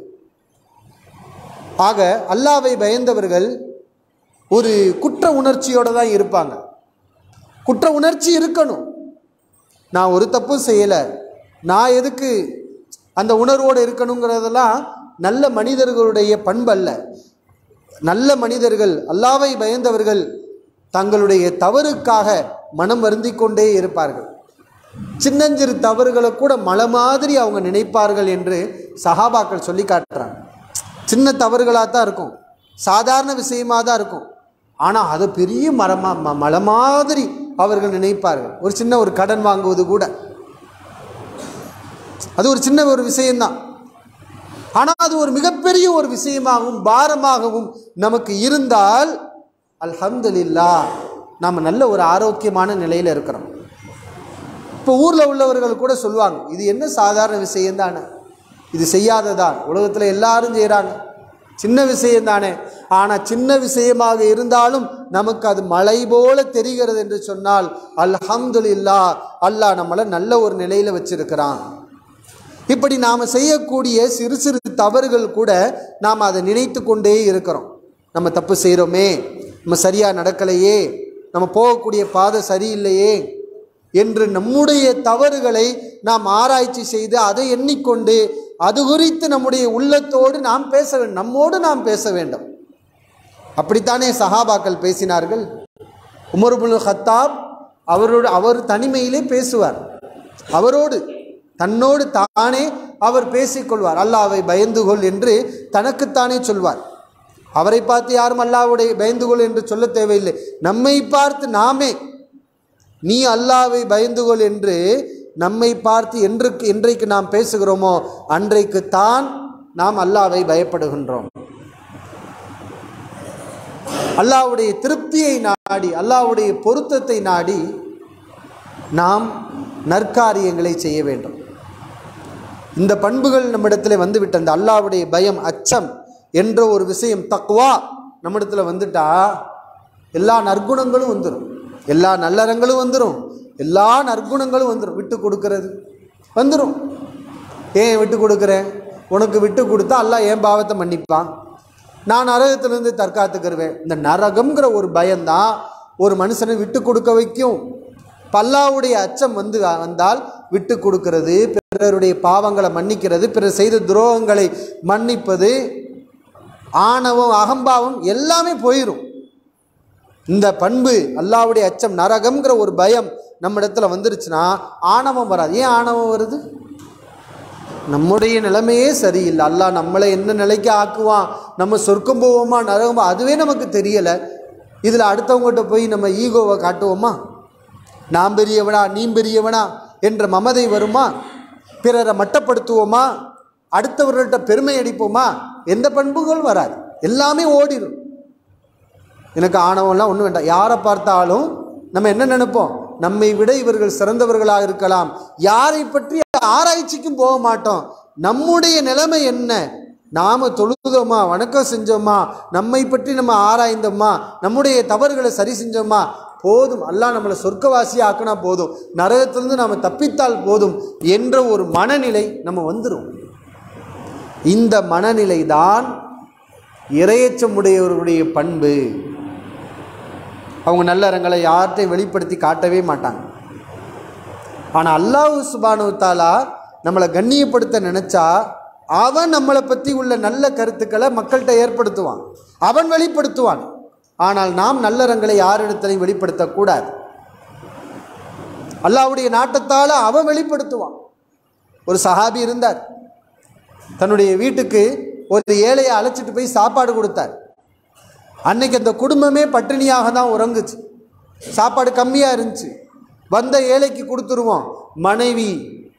S1: ஆக அல்லாவை பயந்தவர்கள் ஒரு குற்ற உணர்ச்சியோடு தான் இருப்பாங்க குற்ற உணர்ச்சி இருக்கணும் நான் ஒரு தப்பும் செய்யலை நான் எதுக்கு அந்த உணர்வோடு இருக்கணுங்கிறதெல்லாம் நல்ல மனிதர்களுடைய பண்பல்ல நல்ல மனிதர்கள் அல்லாவை பயந்தவர்கள் தங்களுடைய தவறுக்காக மனம் வருந்தி கொண்டே இருப்பார்கள் சின்னஞ்சிறு தவறுகளை கூட மலை மாதிரி அவங்க நினைப்பார்கள் என்று சஹாபாக்கள் சொல்லி காட்டுறாங்க சின்ன தவறுகளாக தான் இருக்கும் சாதாரண விஷயமாக தான் இருக்கும் ஆனால் அது பெரிய மரமா ம- மலை மாதிரி அவர்கள் நினைப்பார்கள் ஒரு சின்ன ஒரு கடன் வாங்குவது கூட அது ஒரு சின்ன ஒரு விஷயம்தான் ஆனால் அது ஒரு மிகப்பெரிய ஒரு விஷயமாகவும் பாரமாகவும் நமக்கு இருந்தால் அல்ஹம்துலில்லா நாம் நல்ல ஒரு ஆரோக்கியமான நிலையில் இருக்கிறோம் இப்போ ஊரில் உள்ளவர்கள் கூட சொல்லுவாங்க இது என்ன சாதாரண விஷயம் தானே இது செய்யாததான் உலகத்தில் எல்லாரும் செய்கிறாங்க சின்ன விஷயம் தானே ஆனால் சின்ன விஷயமாக இருந்தாலும் நமக்கு அது மலை போல தெரிகிறது என்று சொன்னால் அல்ஹம்துலில்லா அல்லாஹ் நம்மளை நல்ல ஒரு நிலையில் வச்சிருக்கிறான் இப்படி நாம் செய்யக்கூடிய சிறு சிறு தவறுகள் கூட நாம் அதை நினைத்து கொண்டே இருக்கிறோம் நம்ம தப்பு செய்கிறோமே நம்ம சரியாக நடக்கலையே நம்ம போகக்கூடிய பாதை சரியில்லையே என்று நம்முடைய தவறுகளை நாம் ஆராய்ச்சி செய்து அதை எண்ணிக்கொண்டு அது குறித்து நம்முடைய உள்ளத்தோடு நாம் பேச வேண்டும் நம்மோடு நாம் பேச வேண்டும் அப்படித்தானே சஹாபாக்கள் பேசினார்கள் உமர்புல் ஹத்தாப் அவரோடு அவர் தனிமையிலே பேசுவார் அவரோடு தன்னோடு தானே அவர் பேசிக்கொள்வார் அல்லாவை பயந்து கொள் என்று தனக்குத்தானே சொல்வார் அவரை பார்த்து யாரும் அல்லாவுடைய பயந்து கொள் என்று சொல்ல தேவையில்லை நம்மை பார்த்து நாமே நீ அல்லாவை பயந்து கொள் என்று நம்மை பார்த்து என்றுக்கு என்றைக்கு நாம் பேசுகிறோமோ அன்றைக்கு தான் நாம் அல்லாவை பயப்படுகின்றோம் அல்லாவுடைய திருப்தியை நாடி அல்லாவுடைய பொருத்தத்தை நாடி நாம் நற்காரியங்களை செய்ய வேண்டும் இந்த பண்புகள் நம்மிடத்தில் வந்துவிட்ட அந்த அல்லாவுடைய பயம் அச்சம் என்ற ஒரு விஷயம் தக்குவா நம்மிடத்தில் வந்துட்டா எல்லா நற்குணங்களும் வந்துடும் எல்லா நல்லறங்களும் வந்துடும் எல்லா நற்குணங்களும் வந்துடும் விட்டு கொடுக்கறது வந்துடும் ஏன் விட்டு கொடுக்குறேன் உனக்கு விட்டு கொடுத்தா அல்லாஹ் என் பாவத்தை மன்னிப்பான் நான் நரகத்திலிருந்து தற்காத்துக்கிருவேன் இந்த நரகம்ங்கிற ஒரு பயம்தான் ஒரு மனுஷனை விட்டு கொடுக்க வைக்கும் பல்லாவுடைய அச்சம் வந்து வந்தால் விட்டு கொடுக்கிறது பிறருடைய பாவங்களை மன்னிக்கிறது பிறர் செய்த துரோகங்களை மன்னிப்பது ஆணவம் அகம்பாவம் எல்லாமே போயிடும் இந்த பண்பு அல்லாவுடைய அச்சம் நரகம்ங்கிற ஒரு பயம் நம்ம இடத்துல வந்துருச்சுன்னா ஆணவம் வராது ஏன் ஆணவம் வருது நம்முடைய நிலைமையே சரியில்லை அல்லாஹ் நம்மளை என்ன நிலைக்கு ஆக்குவான் நம்ம சொர்க்கம் போவோமா நரகமா அதுவே நமக்கு தெரியலை இதில் அடுத்தவங்ககிட்ட போய் நம்ம ஈகோவை காட்டுவோமா நான் பெரியவனா நீ பெரியவனா என்ற மமதை வருமா பிறரை மட்டப்படுத்துவோமா அடுத்தவர்கள்ட்ட பெருமை அடிப்போமா எந்த பண்புகள் வராது எல்லாமே ஓடிடும் எனக்கு ஆணவம்லாம் ஒன்றும் வேண்டாம் யாரை பார்த்தாலும் நம்ம என்ன நினைப்போம் நம்மை விட இவர்கள் சிறந்தவர்களாக இருக்கலாம் யாரை பற்றி ஆராய்ச்சிக்கும் போக மாட்டோம் நம்முடைய நிலைமை என்ன நாம தொழுதோமா வணக்கம் செஞ்சோமா நம்மை பற்றி நம்ம ஆராய்ந்தோமா நம்முடைய தவறுகளை சரி செஞ்சோமா போதும் அல்லாஹ் நம்மளை சொர்க்கவாசி ஆக்கினா போதும் நரகத்திலிருந்து நாம் தப்பித்தால் போதும் என்ற ஒரு மனநிலை நம்ம வந்துடும் இந்த மனநிலை தான் இரையச்சமுடையவர்களுடைய பண்பு அவங்க நல்லறங்களை யார்கிட்டையும் வெளிப்படுத்தி காட்டவே மாட்டாங்க ஆனால் அல்லாஹ் சுபானு தாலா நம்மளை கண்ணியப்படுத்த நினச்சா அவன் நம்மளை பற்றி உள்ள நல்ல கருத்துக்களை மக்கள்கிட்ட ஏற்படுத்துவான் அவன் வெளிப்படுத்துவான் ஆனால் நாம் நல்லறங்களை யாரிடத்திலையும் வெளிப்படுத்தக்கூடாது அல்லாவுடைய நாட்டத்தால் அவன் வெளிப்படுத்துவான் ஒரு சஹாபி இருந்தார் தன்னுடைய வீட்டுக்கு ஒரு ஏழையை அழைச்சிட்டு போய் சாப்பாடு கொடுத்தார் அன்னைக்கு அந்த குடும்பமே பட்டினியாக தான் உறங்குச்சு சாப்பாடு கம்மியாக இருந்துச்சு வந்த ஏழைக்கு கொடுத்துருவோம் மனைவி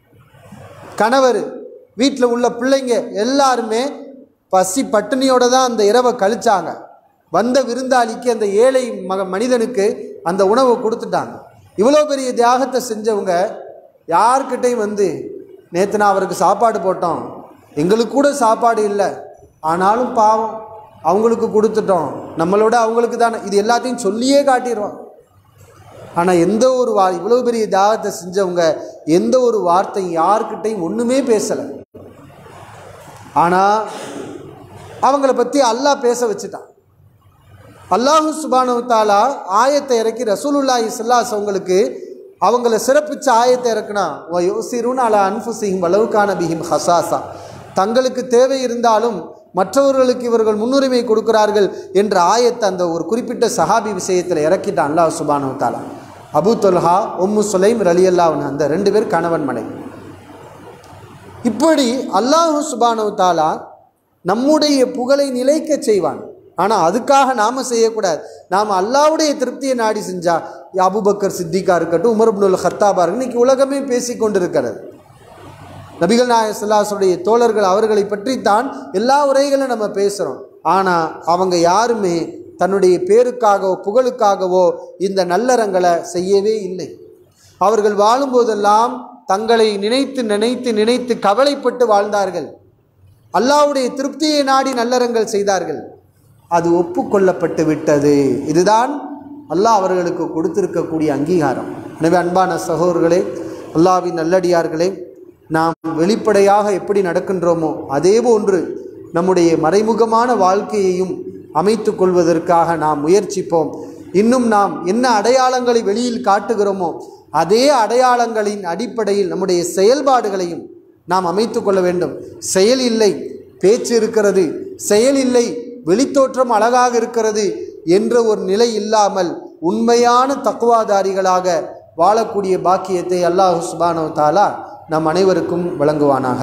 S1: கணவர் வீட்டில் உள்ள பிள்ளைங்க எல்லாருமே பசி பட்டினியோட தான் அந்த இரவை கழிச்சாங்க வந்த விருந்தாளிக்கு அந்த ஏழை மக மனிதனுக்கு அந்த உணவை கொடுத்துட்டாங்க இவ்வளோ பெரிய தியாகத்தை செஞ்சவங்க யார்கிட்டையும் வந்து நேற்று நான் அவருக்கு சாப்பாடு போட்டோம் எங்களுக்கு கூட சாப்பாடு இல்லை ஆனாலும் பாவம் அவங்களுக்கு கொடுத்துட்டோம் நம்மளோட அவங்களுக்கு தானே இது எல்லாத்தையும் சொல்லியே காட்டிடுவோம் ஆனால் எந்த ஒரு வா இவ்வளோ பெரிய தியாகத்தை செஞ்சவங்க எந்த ஒரு வார்த்தையும் யார்கிட்டையும் ஒன்றுமே பேசலை ஆனால் அவங்கள பற்றி அல்லாஹ் பேச வச்சுட்டான் அல்லாஹு சுபானு தாலா ஆயத்தை இறக்கி ரசூலுல்லாஹி ஸல்லல்லாஹு அவங்களுக்கு அவங்கள சிறப்பிச்ச ஆயத்தை இறக்குனா ஓ யோசிருன்னு அலா அன்ஃபுசிஹிம் வலவுக்கான பிஹிம் ஹசாசா தங்களுக்கு தேவை இருந்தாலும் மற்றவர்களுக்கு இவர்கள் முன்னுரிமை கொடுக்கிறார்கள் என்ற ஆயத்தை அந்த ஒரு குறிப்பிட்ட சஹாபி விஷயத்தில் இறக்கிட்டான் அல்லாஹ் சுபானு தாலா அபு தொல்ஹா உம்மு சுலைம் ரலி அல்லாஹ் அந்த ரெண்டு பேர் கணவன் மனைவி இப்படி அல்லாஹு சுபானு தாலா நம்முடைய புகழை நிலைக்க செய்வான் ஆனால் அதுக்காக நாம் செய்யக்கூடாது நாம் அல்லாவுடைய திருப்தியை நாடி செஞ்சா அபுபக்கர் சித்திகா இருக்கட்டும் உமர் அப்துல் ஹத்தாபா இருக்கட்டும் இன்னைக்கு உலகமே பேசி கொண்டிருக்கிறது நபிகள் நாய சொல்லாசுடைய தோழர்கள் அவர்களை பற்றித்தான் எல்லா உரைகளும் நம்ம பேசுகிறோம் ஆனால் அவங்க யாருமே தன்னுடைய பேருக்காகவோ புகழுக்காகவோ இந்த நல்லறங்களை செய்யவே இல்லை அவர்கள் வாழும்போதெல்லாம் தங்களை நினைத்து நினைத்து நினைத்து கவலைப்பட்டு வாழ்ந்தார்கள் அல்லாவுடைய திருப்தியை நாடி நல்லறங்கள் செய்தார்கள் அது ஒப்புக்கொள்ளப்பட்டு விட்டது இதுதான் அல்லாஹ் அவர்களுக்கு கொடுத்திருக்கக்கூடிய அங்கீகாரம் எனவே அன்பான சகோதரர்களே அல்லாவின் நல்லடியார்களே நாம் வெளிப்படையாக எப்படி நடக்கின்றோமோ அதே போன்று நம்முடைய மறைமுகமான வாழ்க்கையையும் அமைத்து கொள்வதற்காக நாம் முயற்சிப்போம் இன்னும் நாம் என்ன அடையாளங்களை வெளியில் காட்டுகிறோமோ அதே அடையாளங்களின் அடிப்படையில் நம்முடைய செயல்பாடுகளையும் நாம் அமைத்து கொள்ள வேண்டும் செயல் இல்லை பேச்சு இருக்கிறது செயல் இல்லை வெளித்தோற்றம் அழகாக இருக்கிறது என்ற ஒரு நிலை இல்லாமல் உண்மையான தக்குவாதாரிகளாக வாழக்கூடிய பாக்கியத்தை அல்லாஹு சுபானோ தாலா நம் அனைவருக்கும் வழங்குவானாக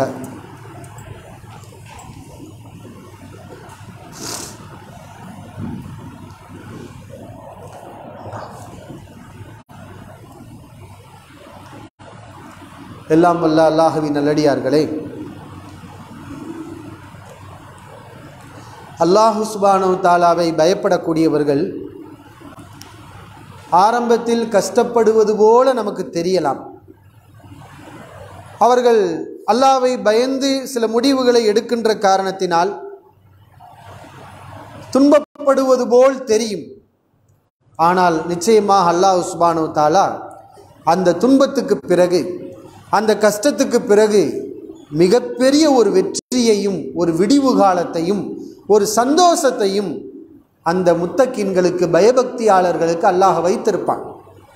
S1: எல்லாம் வல்ல அல்லாஹுவின் நல்லடியார்களே அல்லாஹு சுபானு தாலாவை பயப்படக்கூடியவர்கள் ஆரம்பத்தில் கஷ்டப்படுவது போல நமக்கு தெரியலாம் அவர்கள் அல்லாவை பயந்து சில முடிவுகளை எடுக்கின்ற காரணத்தினால் துன்பப்படுவது போல் தெரியும் ஆனால் நிச்சயமாக அல்லாஹ் சுபானு தாலா அந்த துன்பத்துக்கு பிறகு அந்த கஷ்டத்துக்கு பிறகு மிகப்பெரிய ஒரு வெற்றியையும் ஒரு விடிவு காலத்தையும் ஒரு சந்தோஷத்தையும் அந்த முத்தக்கின்களுக்கு பயபக்தியாளர்களுக்கு அல்லாஹ் வைத்திருப்பான்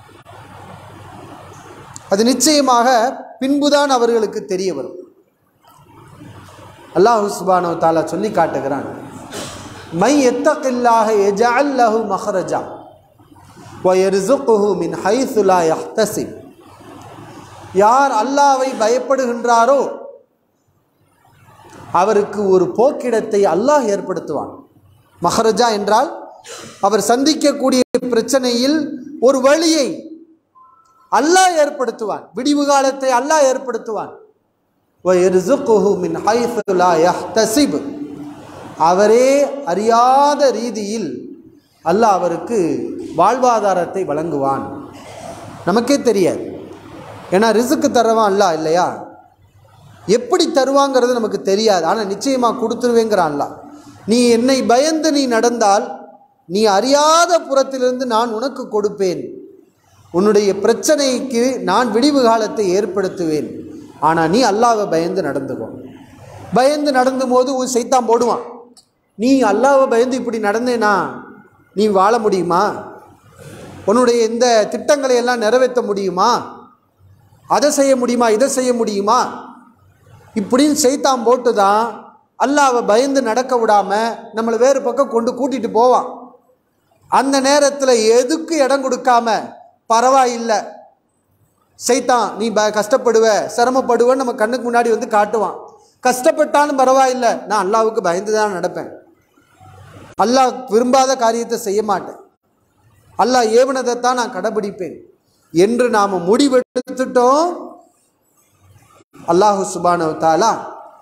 S1: அது நிச்சயமாக பின்புதான் அவர்களுக்கு தெரிய வரும் அல்லாஹு சுபானோ தாலா சொல்லி காட்டுகிறான் மை எத்தகில்லாக எஜால் லஹு மஹரஜா வயர்சுகுஹு மின் ஹைசுலா யஹ்தசிப் யார் அல்லாவை பயப்படுகின்றாரோ அவருக்கு ஒரு போக்கிடத்தை அல்லாஹ் ஏற்படுத்துவான் மஹரஜா என்றால் அவர் சந்திக்கக்கூடிய பிரச்சனையில் ஒரு வழியை அல்லாஹ் ஏற்படுத்துவான் விடிவு காலத்தை அல்லாஹ் ஏற்படுத்துவான் அவரே அறியாத ரீதியில் அல்லாஹ் அவருக்கு வாழ்வாதாரத்தை வழங்குவான் நமக்கே தெரியாது ஏன்னா ரிசுக்கு தரவான் அல்ல இல்லையா எப்படி தருவாங்கிறது நமக்கு தெரியாது ஆனால் நிச்சயமாக கொடுத்துருவேங்கிறான் அல்ல நீ என்னை பயந்து நீ நடந்தால் நீ அறியாத புறத்திலிருந்து நான் உனக்கு கொடுப்பேன் உன்னுடைய பிரச்சனைக்கு நான் விடிவு காலத்தை ஏற்படுத்துவேன் ஆனால் நீ அல்லாவை பயந்து நடந்துக்கோ பயந்து நடந்து போது ஒரு சைத்தான் போடுவான் நீ அல்லாவை பயந்து இப்படி நடந்தேனா நீ வாழ முடியுமா உன்னுடைய இந்த திட்டங்களை எல்லாம் நிறைவேற்ற முடியுமா அதை செய்ய முடியுமா இதை செய்ய முடியுமா இப்படின்னு செய்தான் போட்டு தான் அல்லாவை பயந்து நடக்க விடாமல் நம்மளை வேறு பக்கம் கொண்டு கூட்டிகிட்டு போவான் அந்த நேரத்தில் எதுக்கு இடம் கொடுக்காம பரவாயில்லை செய்தான் நீ ப கஷ்டப்படுவ சிரமப்படுவன்னு நம்ம கண்ணுக்கு முன்னாடி வந்து காட்டுவான் கஷ்டப்பட்டாலும் பரவாயில்லை நான் அல்லாவுக்கு பயந்து தான் நடப்பேன் அல்லாஹ் விரும்பாத காரியத்தை செய்ய மாட்டேன் அல்லாஹ் ஏவனதைத்தான் நான் கடைபிடிப்பேன் என்று நாம் முடிவெடுத்துட்டோம் அல்லாஹு சுபானவ தாலா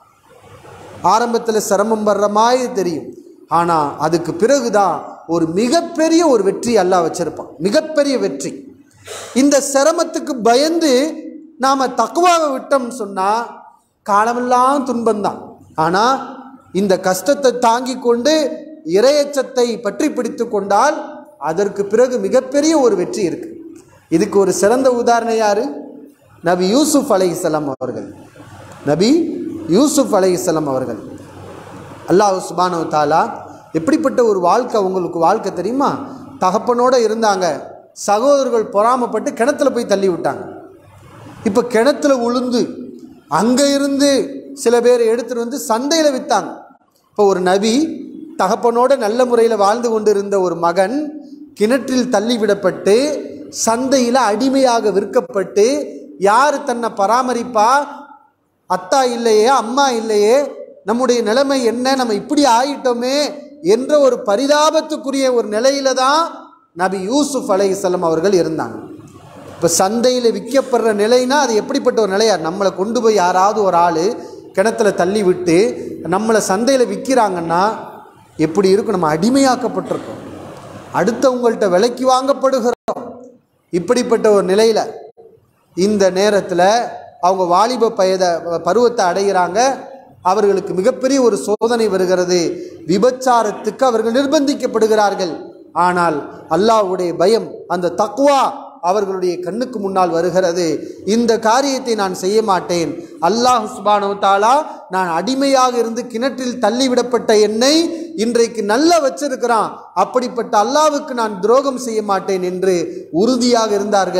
S1: ஆரம்பத்தில் சிரமம் வர்ற மாதிரி தெரியும் ஆனால் அதுக்கு பிறகுதான் ஒரு மிகப்பெரிய ஒரு வெற்றி அல்லாஹ் வச்சிருப்பான் மிகப்பெரிய வெற்றி இந்த சிரமத்துக்கு பயந்து நாம் தக்குவாவை விட்டோம்னு சொன்னால் காலமெல்லாம் துன்பம்தான் ஆனால் இந்த கஷ்டத்தை தாங்கி கொண்டு இரையச்சத்தை பற்றி பிடித்து கொண்டால் அதற்கு பிறகு மிகப்பெரிய ஒரு வெற்றி இருக்கு இதுக்கு ஒரு சிறந்த உதாரணம் யாரு நபி யூசுப் அலைஹிஸ்ஸலாம் அவர்கள் நபி யூசுப் அலைஹிஸ்ஸலாம் அவர்கள் அல்லாஹ் சுபானு தாலா எப்படிப்பட்ட ஒரு வாழ்க்கை உங்களுக்கு வாழ்க்கை தெரியுமா தகப்பனோட இருந்தாங்க சகோதரர்கள் பொறாமப்பட்டு கிணத்துல போய் தள்ளி விட்டாங்க இப்போ கிணத்துல உளுந்து அங்கே இருந்து சில பேர் எடுத்துட்டு வந்து சந்தையில் விற்றாங்க இப்போ ஒரு நபி தகப்பனோட நல்ல முறையில் வாழ்ந்து கொண்டிருந்த ஒரு மகன் கிணற்றில் தள்ளிவிடப்பட்டு சந்தையில் அடிமையாக விற்கப்பட்டு யார் தன்னை பராமரிப்பா அத்தா இல்லையே அம்மா இல்லையே நம்முடைய நிலைமை என்ன நம்ம இப்படி ஆயிட்டோமே என்ற ஒரு பரிதாபத்துக்குரிய ஒரு நிலையில தான் நபி யூசுப் அலைஹிஸ்ஸலாம் அவர்கள் இருந்தாங்க இப்போ சந்தையில் விற்கப்படுற நிலைனா அது எப்படிப்பட்ட ஒரு நிலையா நம்மளை கொண்டு போய் யாராவது ஒரு ஆள் கிணத்துல தள்ளி விட்டு நம்மளை சந்தையில் விற்கிறாங்கன்னா எப்படி இருக்கும் நம்ம அடிமையாக்கப்பட்டிருக்கோம் அடுத்தவங்கள்ட்ட விலைக்கு வாங்கப்படுகிறோம் இப்படிப்பட்ட ஒரு நிலையில் இந்த நேரத்தில் அவங்க வாலிப பயத பருவத்தை அடைகிறாங்க அவர்களுக்கு மிகப்பெரிய ஒரு சோதனை வருகிறது விபச்சாரத்துக்கு அவர்கள் நிர்பந்திக்கப்படுகிறார்கள் ஆனால் அல்லாஹ்வுடைய பயம் அந்த தக்குவா அவர்களுடைய கண்ணுக்கு முன்னால் வருகிறது இந்த காரியத்தை நான் செய்ய மாட்டேன் அல்லாஹ் சுபானு தாலா நான் அடிமையாக இருந்து கிணற்றில் தள்ளிவிடப்பட்ட என்னை இன்றைக்கு நல்ல வச்சிருக்கிறான் அப்படிப்பட்ட அல்லாவுக்கு நான் துரோகம் செய்ய மாட்டேன் என்று உறுதியாக இருந்தார்கள்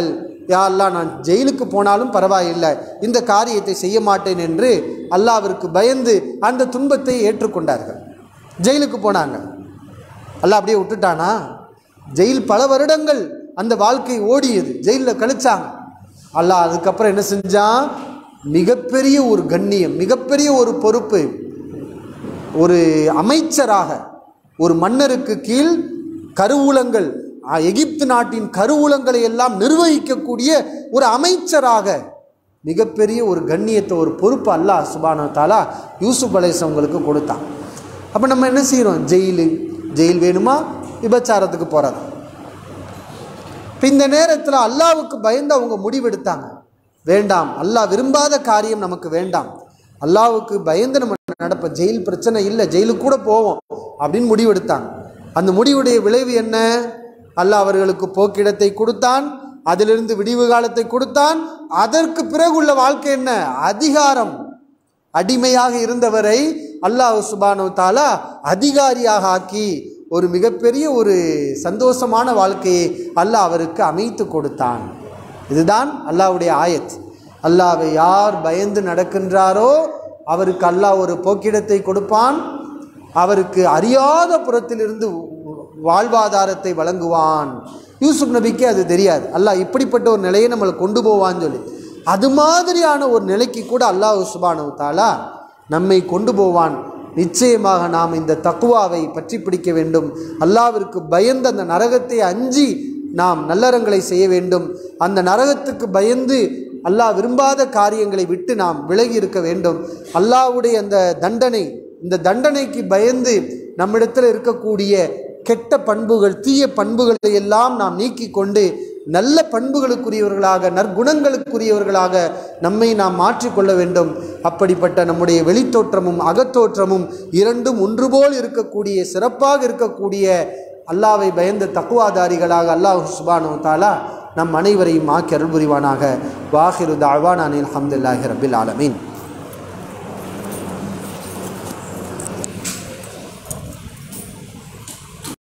S1: யா அல்லாஹ் நான் ஜெயிலுக்கு போனாலும் பரவாயில்லை இந்த காரியத்தை செய்ய மாட்டேன் என்று அல்லாவிற்கு பயந்து அந்த துன்பத்தை ஏற்றுக்கொண்டார்கள் ஜெயிலுக்கு போனாங்க அல்லாஹ் அப்படியே விட்டுட்டானா ஜெயில் பல வருடங்கள் அந்த வாழ்க்கை ஓடியது ஜெயிலில் கழிச்சாங்க அல்லாஹ் அதுக்கப்புறம் என்ன செஞ்சான் மிகப்பெரிய ஒரு கண்ணியம் மிகப்பெரிய ஒரு பொறுப்பு ஒரு அமைச்சராக ஒரு மன்னருக்கு கீழ் கருவூலங்கள் அ, எகிப்து நாட்டின் கருவூலங்களை எல்லாம் நிர்வகிக்கக்கூடிய ஒரு அமைச்சராக மிகப்பெரிய ஒரு கண்ணியத்தை ஒரு பொறுப்பு அல்லாஹ் சுபான தாலா யூசுப் அலைஸ் அவங்களுக்கு கொடுத்தான் அப்போ நம்ம என்ன செய்கிறோம் ஜெயிலு ஜெயில் வேணுமா விபச்சாரத்துக்கு போகிறது இப்போ இந்த நேரத்தில் அல்லாவுக்கு பயந்து அவங்க முடிவெடுத்தாங்க வேண்டாம் அல்லாஹ் விரும்பாத காரியம் நமக்கு வேண்டாம் அல்லாவுக்கு பயந்து நம்ம நடப்ப ஜெயில் பிரச்சனை இல்லை ஜெயிலுக்கு கூட போவோம் அப்படின்னு முடிவெடுத்தாங்க அந்த முடிவுடைய விளைவு என்ன அல்லாஹ் அவர்களுக்கு போக்கிடத்தை கொடுத்தான் அதிலிருந்து விடிவு காலத்தை கொடுத்தான் அதற்கு பிறகு உள்ள வாழ்க்கை என்ன அதிகாரம் அடிமையாக இருந்தவரை அல்லாஹ் சுபானு தாலா அதிகாரியாக ஆக்கி ஒரு மிகப்பெரிய ஒரு சந்தோஷமான வாழ்க்கையை அல்லாஹ் அவருக்கு அமைத்து கொடுத்தான் இதுதான் அல்லாஹ்வுடைய ஆயத் அல்லாவை யார் பயந்து நடக்கின்றாரோ அவருக்கு அல்லாஹ் ஒரு போக்கிடத்தை கொடுப்பான் அவருக்கு அறியாத புறத்திலிருந்து வாழ்வாதாரத்தை வழங்குவான் யூசுப் நபிக்கு அது தெரியாது அல்லாஹ் இப்படிப்பட்ட ஒரு நிலையை நம்மளை கொண்டு போவான்னு சொல்லி அது மாதிரியான ஒரு நிலைக்கு கூட அல்லாஹ் சுபானு தாலா நம்மை கொண்டு போவான் நிச்சயமாக நாம் இந்த தக்குவாவை பற்றி பிடிக்க வேண்டும் அல்லாவிற்கு பயந்து அந்த நரகத்தை அஞ்சி நாம் நல்லறங்களை செய்ய வேண்டும் அந்த நரகத்துக்கு பயந்து அல்லாஹ் விரும்பாத காரியங்களை விட்டு நாம் விலகி இருக்க வேண்டும் அல்லாஹ்வுடைய அந்த தண்டனை இந்த தண்டனைக்கு பயந்து நம்மிடத்தில் இருக்கக்கூடிய கெட்ட பண்புகள் தீய பண்புகளை எல்லாம் நாம் நீக்கி கொண்டு நல்ல பண்புகளுக்குரியவர்களாக நற்குணங்களுக்குரியவர்களாக நம்மை நாம் மாற்றிக்கொள்ள வேண்டும் அப்படிப்பட்ட நம்முடைய வெளித்தோற்றமும் அகத்தோற்றமும் இரண்டும் ஒன்று போல் இருக்கக்கூடிய சிறப்பாக இருக்கக்கூடிய அல்லாவை பயந்த தக்குவாதாரிகளாக அல்லாஹ் சுபானு தாலா நம் அனைவரையும் ஆக்கி அருள் புரிவானாக வாஹிரு தாழ்வானில் அஹமதுல்லாஹி ரபில் ஆலமீன்